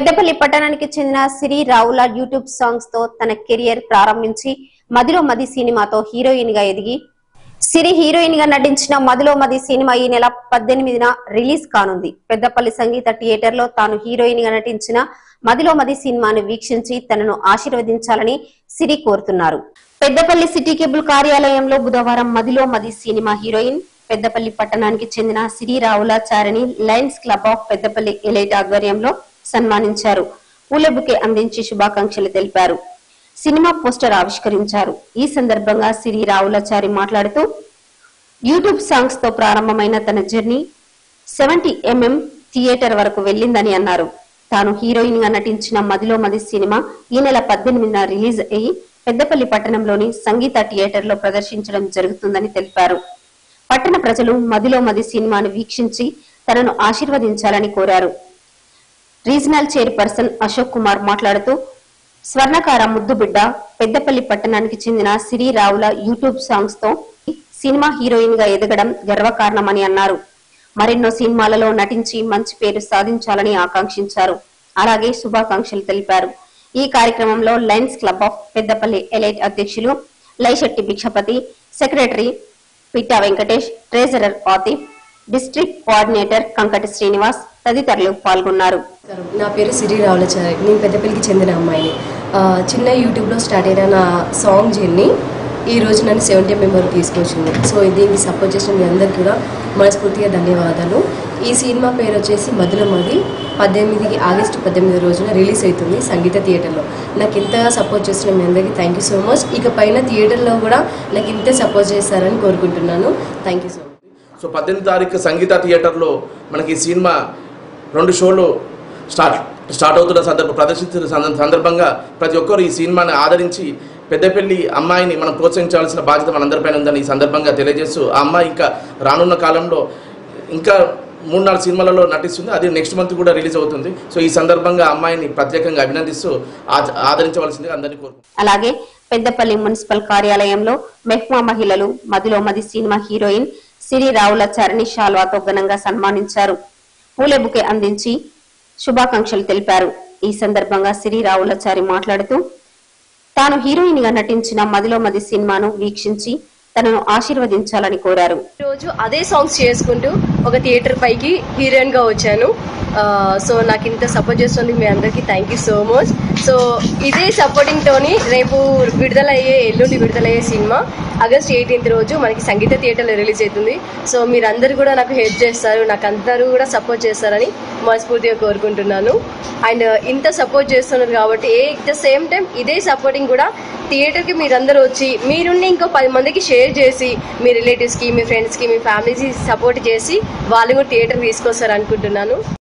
పెద్దపల్లి పట్టణానికి చెందిన Siri Ravula YouTube songs తో తన కెరియర్ ప్రారంభించి మదిలో మది సినిమాతో హీరోయిన్ గా ఎదిగి సిరి హీరోయిన్ గా నటించిన మదిలో మది సినిమా ఈ నెల పద్దెనిమిదిన రిలీజ్ కానుంది పెద్దపల్లి సంగీత థియేటర్ లో తాను హీరోయిన్ గా నటించిన మదిలో మది సినిమాను వీక్షించి తనను ఆశీర్వదించాలని సిరి కోరుతున్నారు పెద్దపల్లి సిటీ కేబుల్ కార్యాలయంలో బుధవారం మదిలో మది సినిమా హీరోయిన్ పెద్దపల్లి పట్టణానికి చెందిన సిరి రావుల చారిని Lions club of Peddapalli elite ఆధ్వర్యంలో సన్మానించారు పూల బుకే అందించి శుభాకాంక్షలు తెలిపారు సినిమా పోస్టర్ ఆవిష్కరించారు ఈ సందర్భంగా సిరి రావులచారి మాట్లాడుతూ యూట్యూబ్ సాంగ్స్ తో ప్రారంభమైన తన జర్నీ సెవెంటీ ఎంఎం థియేటర్ వరకు వెళ్ళిందని అన్నారు తాను హీరోయిన్ గా నటించిన మదిలో మది సినిమా ఈ నెల పద్దెనిమిదిన రిలీజ్ అయ్యి పెద్దపల్లి పట్టణంలోని సంగీత థియేటర్ లో ప్రదర్శించడం జరుగుతుందని తెలిపారు పట్టణ ప్రజలు మదిలో మది సినిమాను వీక్షించి తనను ఆశీర్వదించాలని కోరారు రీజనల్ చైర్పర్సన్ అశోక్ కుమార్ మాట్లాడుతూ స్వర్ణకార ముద్దుబిడ్డ పెద్దపల్లి పట్టణానికి చెందిన సిరి రావుల యూట్యూబ్ సాంగ్స్ తో సినిమా హీరోయిన్ గా ఎదగడం గర్వకారణమని అన్నారు మరెన్నో సినిమాలలో నటించి మంచి పేరు సాధించాలని ఆకాంక్షించారు అలాగే శుభాకాంక్షలు తెలిపారు ఈ కార్యక్రమంలో Lions club of Peddapalli elite అధ్యక్షులు Laishetti Bhikshapati secretary Pitta Venkatesh treasurer Atif district coordinator Kankati Srinivas తదితరులు పాల్గొన్నారు నమస్కారం. నా పేరు సిరి రావులచారి నేను పెద్దపల్లికి చెందిన అమ్మాయిని ఆ, చిన్న యూట్యూబ్లో స్టార్ట్ అయిన నా సాంగ్ జర్నీ ఈ రోజు నన్ను సెవెంటీ మెంబర్ తీసుకొచ్చింది సో దీనికి సపోర్ట్ చేసిన మీ అందరికీ కూడా మనస్ఫూర్తిగా ధన్యవాదాలు ఈ సినిమా పేరు వచ్చేసి మధుర మది పద్దెనిమిదికి ఆగస్టు పద్దెనిమిది రోజున రిలీజ్ అవుతుంది సంగీత థియేటర్లో నాకు ఇంతగా సపోర్ట్ చేసిన మీ అందరికీ థ్యాంక్ యూ సో మచ్ ఇక పైన థియేటర్లో కూడా నాకు ఇంత సపోర్ట్ చేస్తారని కోరుకుంటున్నాను thank you so much so పద్దెనిమిది తారీఖు సంగీత థియేటర్లో మనకి ఈ సినిమా రెండు షోలు స్టార్ట్ స్టార్ట్ అవుతున్న సందర్భం ప్రదర్శించిన సంద- సందర్భంగా ప్రతి ఒక్కరు ఈ సినిమాని ఆదరించి పెద్దపల్లి అమ్మాయిని మనం ప్రోత్సహించాల్సిన బాధ్యత మనందరిపైన ఉందని ఈ సందర్భంగా తెలియజేస్తూ ఆ అమ్మాయి ఇంకా రానున్న కాలంలో ఇంకా మూడు నాలుగు సినిమాలలో నటిస్తుంది అది నెక్స్ట్ మంత్ కూడా రిలీజ్ అవుతుంది సో ఈ సందర్భంగా ఆ అమ్మాయిని ప్రత్యేకంగా అభినందిస్తూ ఆ- ఆదరించవలసిందిగా అందరినీ కోరుకుంటున్నాను అలాగే పెద్దపల్లి మున్సిపల్ కార్యాలయంలో మెహ్మా మహిళలు మదిలో మది సినిమా హీరోయిన్ సిరి రావుల చరణి షాల్వాతో ఘనంగా సన్మానించారు పూలే బుకే అందించి శుభాకాంక్షలు తెలిపారు ఈ సందర్భంగా సిరి రావులచారి మాట్లాడుతూ తాను హీరోయిన్ గా నటించిన మదిలో మది సినిమాను వీక్షించి తనను ఆశీర్వదించాలని కోరారు రోజు అదే సాంగ్స్ చేసుకుంటూ ఒక థియేటర్ పైకి హీరోయిన్ గా వచ్చాను ఆ, సో నాకు ఇంత సపోర్ట్ చేస్తుంది మీ అందరికీ thank you so much so ఇదే సపోర్టింగ్ తోని రేపు విడుదలయ్యే ఎల్లుండి విడుదలయ్యే సినిమా ఆగస్ట్ ఎయిటీన్త్ రోజు మనకి సంగీత థియేటర్లో రిలీజ్ అవుతుంది సో మీరందరూ కూడా నాకు హెల్ప్ చేస్తారు నాకు అందరూ కూడా సపోర్ట్ చేస్తారని మనస్ఫూర్తిగా కోరుకుంటున్నాను అండ్ ఇంత సపోర్ట్ చేస్తున్నారు కాబట్టి ఏ ద సేమ్ టైం ఇదే సపోర్టింగ్ కూడా థియేటర్కి మీరందరూ వచ్చి మీరుండి ఇంకో పది మందికి షేర్ చేసి మీ రిలేటివ్స్కి మీ ఫ్రెండ్స్కి మీ ఫ్యామిలీకి సపోర్ట్ చేసి వాళ్ళు కూడా థియేటర్ తీసుకొస్తారు అనుకుంటున్నాను